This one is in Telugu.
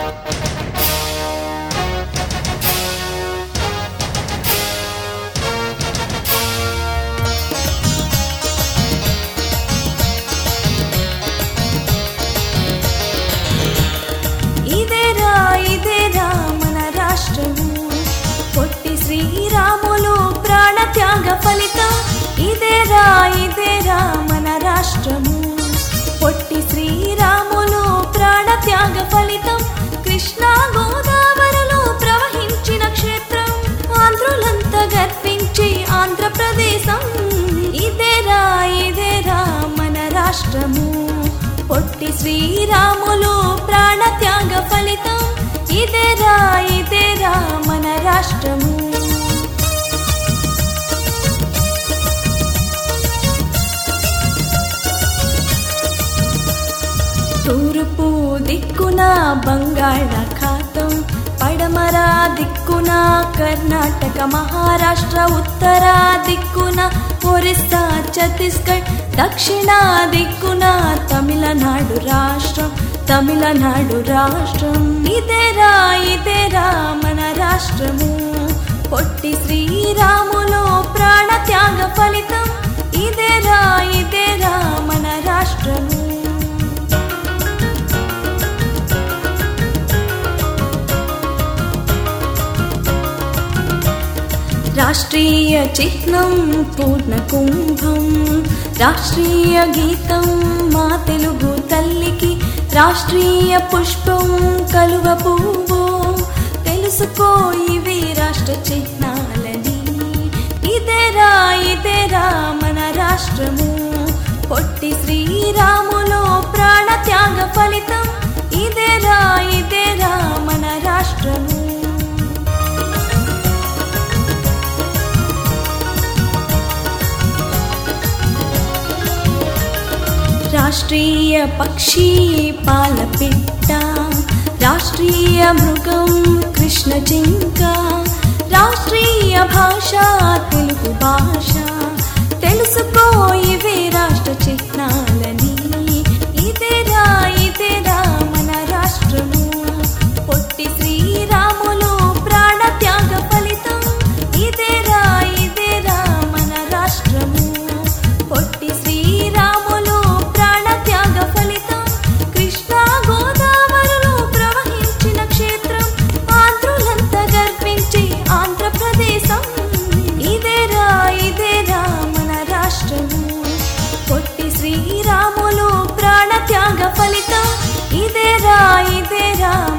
ఇదేరా ఇదేరా మన రాష్ట్రము పొట్టి శ్రీరాములు ప్రాణ త్యాగ ఫలితం ఇదేరా ఇదేరా మన రాష్ట్రము పొట్టి శ్రీరాములు ప్రాణ త్యాగ ఫలితం కృష్ణా గోదావరిలో ప్రవహించిన క్షేత్రం ఆంధ్రులంతా గర్వించి ఆంధ్రప్రదేశం ఇదేరా ఇదేరా మన రాష్ట్రము పొట్టి శ్రీరాములు ప్రాణ త్యాగ ఫలితం ఇదేరా ఇదేరా మన రాష్ట్రము తూర్పు దిక్కున బంగాళాఖాతం పడమర దిక్కున కర్ణాటక మహారాష్ట్ర ఉత్తర దిక్కున ఒరిస్సా ఛత్తీస్గఢ్ దక్షిణ దిక్కున తమిళనాడు రాష్ట్రం తమిళనాడు రాష్ట్రం ఇదేరా ఇదేరా మన రాష్ట్రము పొట్టి శ్రీరాములు ప్రాణ త్యాగ ఫలితం ఇదేరా ఇదేరా మన రాష్ట్రము రాష్ట్రీయ చిహ్నం పూర్ణ కుంభం రాష్ట్రీయ గీతం మా తెలుగు తల్లికి రాష్ట్రీయ పుష్పం కలువ పువ్వు తెలుసుకో ఇవి రాష్ట్ర చిహ్నాలని ఇదేరా ఇదేరా మన రాష్ట్రము పొట్టి శ్రీరాములో ప్రాణ త్యాగ ఫలితం ఇదేరా ఇదేరా మన రాష్ట్రము రాష్ట్రీయ పక్షి పాలపిట్ట రాష్ట్రీయ మృగం కృష్ణ జింక రాష్ట్రీయ భాష తెలుగు భాష తెలుసుకో ఇవే రాష్ట్ర చిహ్నాలని ఇదేరా ఇదేరా మన రాష్ట్రము పొట్టి శ్రీరాములు ప్రాణ త్యాగ ఫలితం ఇదేరా ఇదేరా మన రాష్ట్రము పొట్టి శ్రీరాములు ప్రాణ త్యాగ ఫలితం కృష్ణా గోదావరిలో ప్రవహించిన క్షేత్రం ఆంధ్రులంతా గర్వించి ఆంధ్రప్రదేశం ఇదేరా ఇదేరా మన రాష్ట్రము పొట్టి శ్రీరాములు ప్రాణ త్యాగ ఫలితం ఇదేరా ఇదేరా